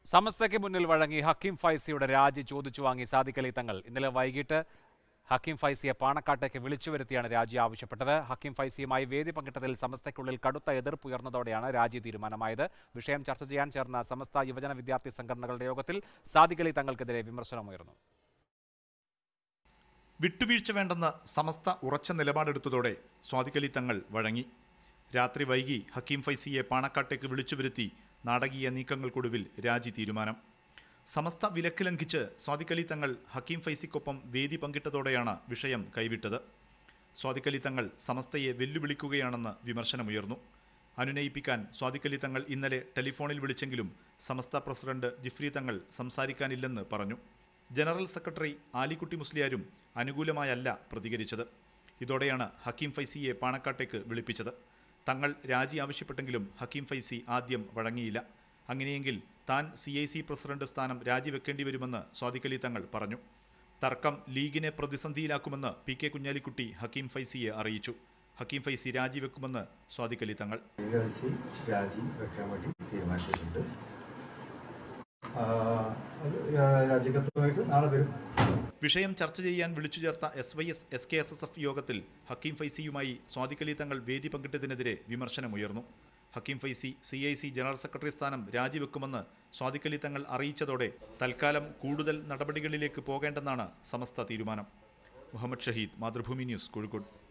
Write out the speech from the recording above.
സമസ്തയ്ക്ക് മുന്നിൽ വഴങ്ങി ഹക്കീം ഫൈസിയുടെ രാജി ചോദിച്ചു വാങ്ങി സാദിഖ് അലി തങ്ങൾ ഇന്നലെ വൈകിട്ട് ഹക്കീം ഫൈസിയെ പാണക്കാട്ടേക്ക് വിളിച്ചു വരുത്തിയാണ് രാജി ആവശ്യപ്പെട്ടത് ഹക്കീം ഫൈസിയുമായി വേദി പങ്കിട്ടതിൽ സമസ്തയ്ക്കുള്ളിൽ കടുത്ത എതിർപ്പുയർന്നതോടെയാണ് രാജി തീരുമാനമായത് വിഷയം ചർച്ച ചെയ്യാൻ ചേർന്ന സമസ്ത യുവജന വിദ്യാർത്ഥി സംഘടനകളുടെ യോഗത്തിൽ സാദിഖ് അലി തങ്ങൾക്കെതിരെ വിമർശനമുയർന്നു വിട്ടുവീഴ്ച വേണ്ടെന്ന് സമസ്ത ഉറച്ച നിലപാടെടുത്തതോടെ സ്വാദിഖലി തങ്ങൾ വഴങ്ങി രാത്രി വൈകി ഹക്കീം ഫൈസിയെ പാണക്കാട്ടേക്ക് വിളിച്ചു വരുത്തി നാടകീയ നീക്കങ്ങൾക്കൊടുവിൽ രാജി തീരുമാനം സമസ്ത വിലക്ക് ലംഘിച്ച് സ്വാദിഖലി തങ്ങൾ ഹക്കീം ഫൈസിക്കൊപ്പം വേദി പങ്കിട്ടതോടെയാണ് വിഷയം കൈവിട്ടത് സ്വാദിഖലി തങ്ങൾ സമസ്തയെ വെല്ലുവിളിക്കുകയാണെന്ന് വിമർശനമുയർന്നു അനുനയിപ്പിക്കാൻ സ്വാദിഖലി തങ്ങൾ ഇന്നലെ ടെലിഫോണിൽ വിളിച്ചെങ്കിലും സമസ്ത പ്രസിഡന്റ് ജിഫ്രി തങ്ങൾ സംസാരിക്കാനില്ലെന്ന് പറഞ്ഞു ജനറൽ സെക്രട്ടറി ആലിക്കുട്ടി മുസ്ലിയാരും അനുകൂലമായല്ല പ്രതികരിച്ചത് ഇതോടെയാണ് ഹക്കീം ഫൈസിയെ പാണക്കാട്ടേക്ക് വിളിപ്പിച്ചത് തങ്ങൾ രാജി ആവശ്യപ്പെട്ടെങ്കിലും ഹക്കീം ഫൈസി ആദ്യം വഴങ്ങിയില്ല അങ്ങനെയെങ്കിൽ താൻ സി ഐ സി പ്രസിഡന്റ് സ്ഥാനം രാജിവെക്കേണ്ടി വരുമെന്ന് സ്വാദിഖലി തങ്ങൾ പറഞ്ഞു തർക്കം ലീഗിനെ പ്രതിസന്ധിയിലാക്കുമെന്ന് പി കെ കുഞ്ഞാലിക്കുട്ടി ഹക്കീം ഫൈസിയെ അറിയിച്ചു ഹക്കീം ഫൈസി രാജിവെക്കുമെന്ന് സ്വാദിഖലി തങ്ങൾ ഏകാദശി രാജി വെക്കാൻ വേണ്ടി തീരുമാനിച്ചിട്ടുണ്ട് ആ, അത് രാ- രാജിക്കത്തുമായിട്ട് നാളെ വരും വിഷയം ചർച്ച ചെയ്യാൻ വിളിച്ചു ചേർത്ത S Y S S K S S F യോഗത്തിൽ ഹക്കീം ഫൈസിയുമായി സ്വാദിഖലി തങ്ങൾ വേദി പങ്കിട്ടതിനെതിരെ വിമർശനമുയർന്നു Hakeem Faizy C I C general secretary സ്ഥാനം രാജിവെക്കുമെന്ന് സ്വാദിഖലി തങ്ങൾ അറിയിച്ചതോടെ തൽക്കാലം കൂടുതൽ നടപടികളിലേക്ക് പോകേണ്ടെന്നാണ് സമസ്ത തീരുമാനം മുഹമ്മദ് ഷഹീദ് മാതൃഭൂമി ന്യൂസ് കോഴിക്കോട്